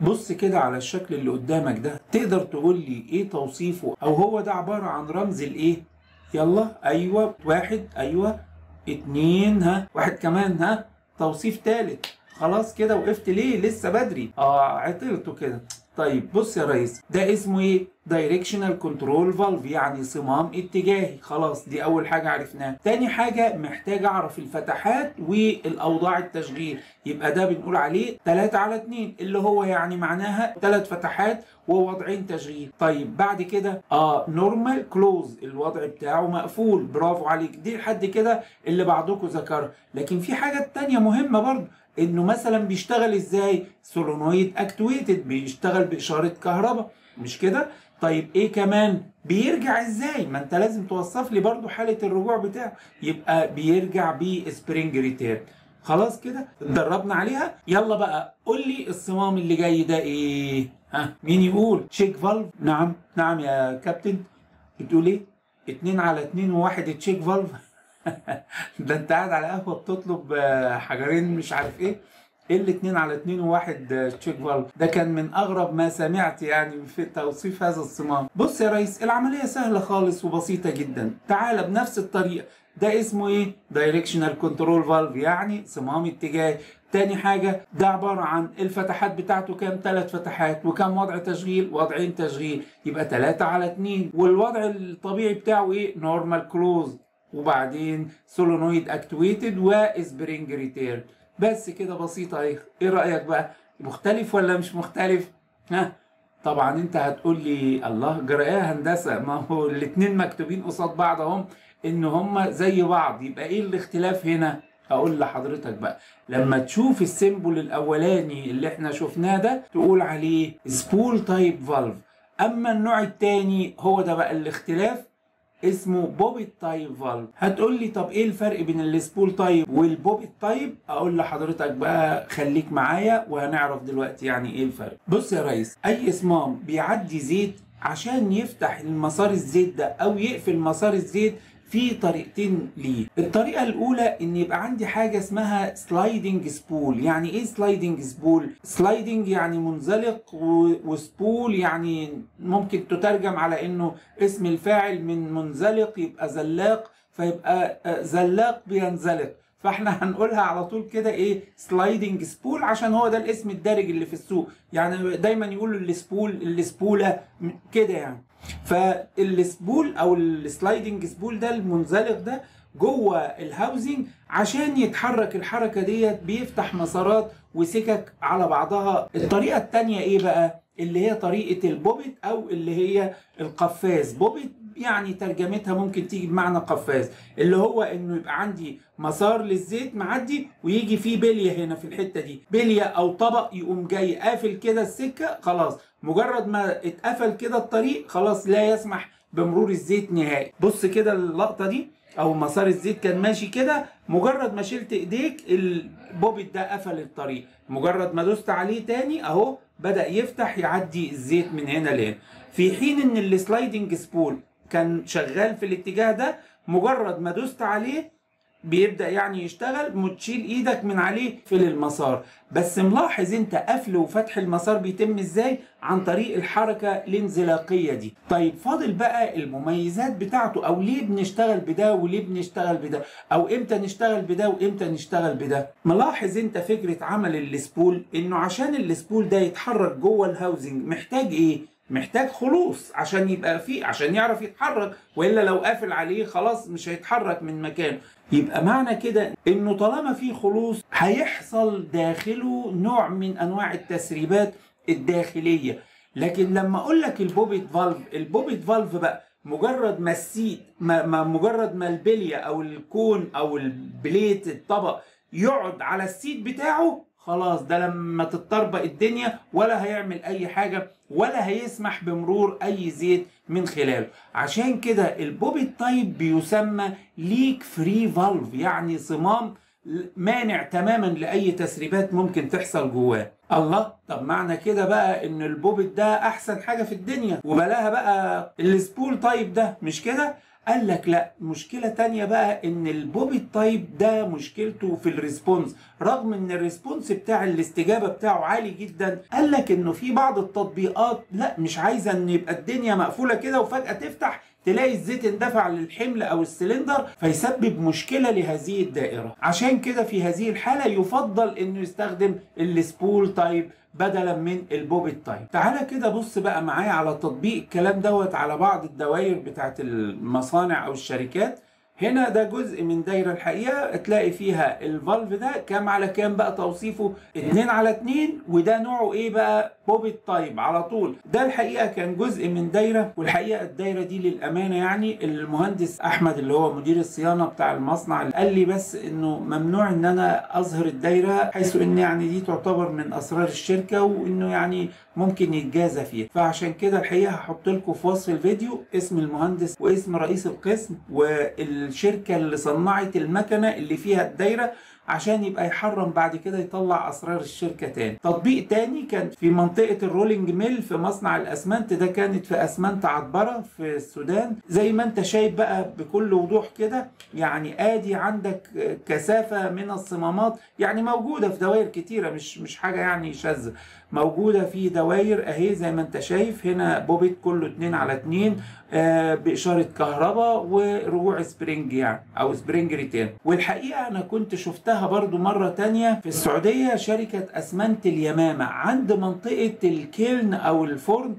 بص كده على الشكل اللي قدامك ده تقدر تقول لي ايه توصيفه او هو ده عبارة عن رمز الايه يلا ايوه واحد ايوه اتنين ها واحد كمان ها توصيف تالت خلاص كده وقفت ليه لسه بدري اه عطلته كده طيب بص يا ريس ده اسمه ايه دايركشنال كنترول فالف يعني صمام اتجاهي خلاص دي اول حاجه عرفناها تاني حاجه محتاج اعرف الفتحات والاوضاع التشغيل يبقى ده بنقول عليه 3 على 2 اللي هو يعني معناها ثلاث فتحات ووضعين تشغيل طيب بعد كده اه نورمال كلوز الوضع بتاعه مقفول برافو عليك دي لحد كده اللي بعضكم ذكرها لكن في حاجه تانية مهمه برضه انه مثلا بيشتغل ازاي سولونويد اكتويتد بيشتغل باشاره كهرباء مش كده طيب ايه كمان بيرجع ازاي ما انت لازم توصف لي برضو حاله الرجوع بتاعه يبقى بيرجع بسبرينج ريتيرن خلاص كده اتدربنا عليها يلا بقى قول لي الصمام اللي جاي ده ايه ها مين يقول تشيك فالف نعم نعم يا كابتن بتقول ايه اتنين على اتنين وواحد تشيك فالف ده انت قاعد على قهوه بتطلب حجرين مش عارف ايه ايه الاتنين على اتنين وواحد تشيك فالف ده كان من اغرب ما سمعت يعني في توصيف هذا الصمام بص يا ريس العمليه سهله خالص وبسيطه جدا تعال بنفس الطريقه ده اسمه ايه دايركشنال كنترول فالف يعني صمام اتجاهي تاني حاجة ده عبارة عن الفتحات بتاعته كام ثلاث فتحات وكم وضع تشغيل وضعين تشغيل يبقى ثلاثة على اتنين والوضع الطبيعي بتاعه ايه نورمال كلوز وبعدين سولونويد اكتويتد وسبرينج ريتيرن بس كده بسيطه اهي ايه رايك بقى مختلف ولا مش مختلف ها طبعا انت هتقول لي الله جرأة هندسه ما هو الاثنين مكتوبين قصاد بعض اهم ان هم زي بعض يبقى ايه الاختلاف هنا اقول لحضرتك بقى لما تشوف السيمبل الاولاني اللي احنا شفناه ده تقول عليه سبول تايب فالف اما النوع الثاني هو ده بقى الاختلاف اسمه بوبيت تايب فالف هتقول لي طب ايه الفرق بين السبول تايب والبوبيت تايب اقول لحضرتك بقى خليك معايا وهنعرف دلوقتي يعني ايه الفرق بص يا ريس اي صمام بيعدي زيت عشان يفتح المسار الزيت ده او يقفل مسار الزيت في طريقتين ليه الطريقة الأولى إن يبقى عندي حاجة اسمها سلايدنج سبول يعني إيه سلايدنج سبول؟ سلايدنج يعني منزلق وسبول يعني ممكن تترجم على إنه اسم الفاعل من منزلق يبقى زلاق فيبقى زلاق بينزلق فاحنا هنقولها على طول كده ايه سلايدنج سبول عشان هو ده الاسم الدارج اللي في السوق يعني دايما يقولوا السبول السبوله كده يعني فالسبول او السلايدنج سبول ده المنزلق ده جوه الهاوزنج عشان يتحرك الحركه ديت بيفتح مسارات وسكك على بعضها الطريقه الثانيه ايه بقى اللي هي طريقه البوبت او اللي هي القفاز بوبت يعني ترجمتها ممكن تيجي بمعنى قفاز اللي هو انه يبقى عندي مسار للزيت معدي ويجي فيه بليه هنا في الحته دي بليه او طبق يقوم جاي قافل كده السكه خلاص مجرد ما اتقفل كده الطريق خلاص لا يسمح بمرور الزيت نهائي بص كده اللقطه دي او مسار الزيت كان ماشي كده مجرد ما شلت ايديك البوبت ده قفل الطريق مجرد ما دوست عليه تاني اهو بدا يفتح يعدي الزيت من هنا لهنا في حين ان السلايدنج سبول كان شغال في الاتجاه ده مجرد ما دوست عليه بيبدا يعني يشتغل تشيل ايدك من عليه في المسار بس ملاحظ انت قفل وفتح المسار بيتم ازاي عن طريق الحركه الانزلاقيه دي طيب فاضل بقى المميزات بتاعته او ليه بنشتغل بده وليه بنشتغل بده او امتى نشتغل بده وامتى نشتغل بده ملاحظ انت فكره عمل السبول انه عشان السبول ده يتحرك جوه الهاوزنج محتاج ايه محتاج خلوص عشان يبقى فيه عشان يعرف يتحرك والا لو قافل عليه خلاص مش هيتحرك من مكانه يبقى معنى كده انه طالما في خلوص هيحصل داخله نوع من انواع التسريبات الداخليه لكن لما اقول لك البوبيت فالف البوبيت فالف بقى مجرد ما السيت ما, ما مجرد ما البليه او الكون او البليت الطبق يقعد على السيت بتاعه خلاص ده لما تتطربق الدنيا ولا هيعمل اي حاجه ولا هيسمح بمرور اي زيت من خلاله عشان كده البوبيت تايب بيسمى ليك فري فالف يعني صمام مانع تماما لاي تسريبات ممكن تحصل جواه الله طب معنى كده بقى ان البوبت ده احسن حاجه في الدنيا وبلاها بقى السبول تايب ده مش كده قال لك لا مشكلة تانية بقى ان البوبي تايب ده مشكلته في الريسبونس رغم ان الريسبونس بتاع الاستجابة بتاعه عالي جدا قال لك انه في بعض التطبيقات لا مش عايزة ان يبقى الدنيا مقفولة كده وفجأة تفتح تلاقي الزيت اندفع للحمل او السلندر فيسبب مشكله لهذه الدائره عشان كده في هذه الحاله يفضل انه يستخدم السبول تايب بدلا من البوبيت تايب تعالى كده بص بقى معايا على تطبيق الكلام دوت على بعض الدوائر بتاعت المصانع او الشركات هنا ده جزء من دايرة الحقيقة تلاقي فيها الفالف ده كام على كام بقى توصيفه 2 على 2 وده نوعه ايه بقى بوبيت تايب على طول ده الحقيقة كان جزء من دايرة والحقيقة الدايرة دي للأمانة يعني المهندس أحمد اللي هو مدير الصيانة بتاع المصنع قال لي بس إنه ممنوع إن أنا أظهر الدايرة حيث إن يعني دي تعتبر من أسرار الشركة وإنه يعني ممكن يتجازى فيها فعشان كده الحقيقة هحط لكم في وصف الفيديو اسم المهندس واسم رئيس القسم والشركة اللي صنعت المكنة اللي فيها الدايرة عشان يبقى يحرم بعد كده يطلع اسرار الشركه تاني تطبيق تاني كان في منطقه الرولينج ميل في مصنع الاسمنت ده كانت في اسمنت عطبره في السودان زي ما انت شايف بقى بكل وضوح كده يعني ادي عندك كثافه من الصمامات يعني موجوده في دوائر كتيره مش مش حاجه يعني شاذه موجوده في دوائر اهي زي ما انت شايف هنا بوبيت كله 2 على 2 آه باشاره كهرباء ورجوع سبرينج يعني او سبرينج ريتين والحقيقه انا كنت شفتها برضو مره تانية في السعوديه شركه اسمنت اليمامه عند منطقه الكيلن او الفرن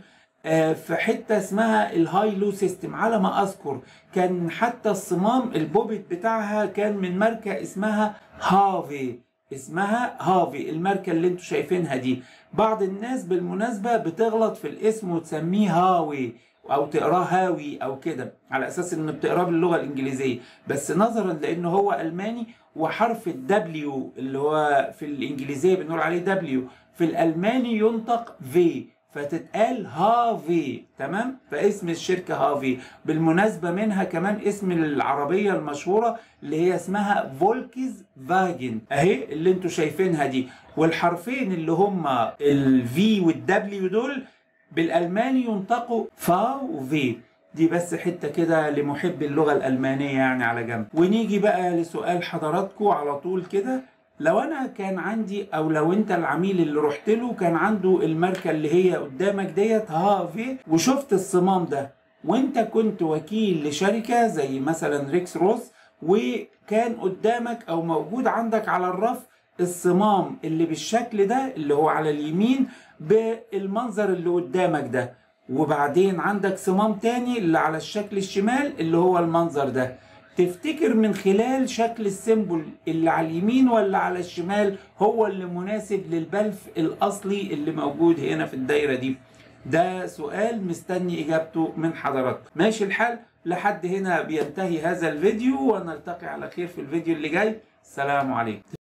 في حتة اسمها الهاي لو سيستم على ما أذكر كان حتى الصمام البوبيت بتاعها كان من ماركة اسمها هافي اسمها هافي الماركة اللي انتوا شايفينها دي بعض الناس بالمناسبة بتغلط في الاسم وتسميه هاوي او تقراه هاوي او كده على اساس ان بتقراه باللغه الانجليزيه بس نظرا لانه هو الماني وحرف الدبليو اللي هو في الانجليزيه بنقول عليه دبليو في الالماني ينطق في فتتقال هافي تمام فاسم الشركة هافي بالمناسبة منها كمان اسم العربية المشهورة اللي هي اسمها فولكز فاجن اهي اللي انتوا شايفينها دي والحرفين اللي هما الفي والدبليو دول بالالماني ينطقوا فا وفي دي بس حته كده لمحب اللغه الالمانيه يعني على جنب ونيجي بقى لسؤال حضراتكم على طول كده لو انا كان عندي او لو انت العميل اللي رحت له كان عنده الماركه اللي هي قدامك ديت هافي وشفت الصمام ده وانت كنت وكيل لشركه زي مثلا ريكس روس وكان قدامك او موجود عندك على الرف الصمام اللي بالشكل ده اللي هو على اليمين بالمنظر اللي قدامك ده وبعدين عندك صمام تاني اللي على الشكل الشمال اللي هو المنظر ده تفتكر من خلال شكل السيمبل اللي على اليمين ولا على الشمال هو اللي مناسب للبلف الاصلي اللي موجود هنا في الدايره دي ده سؤال مستني اجابته من حضراتكم ماشي الحال لحد هنا بينتهي هذا الفيديو ونلتقي على خير في الفيديو اللي جاي السلام عليكم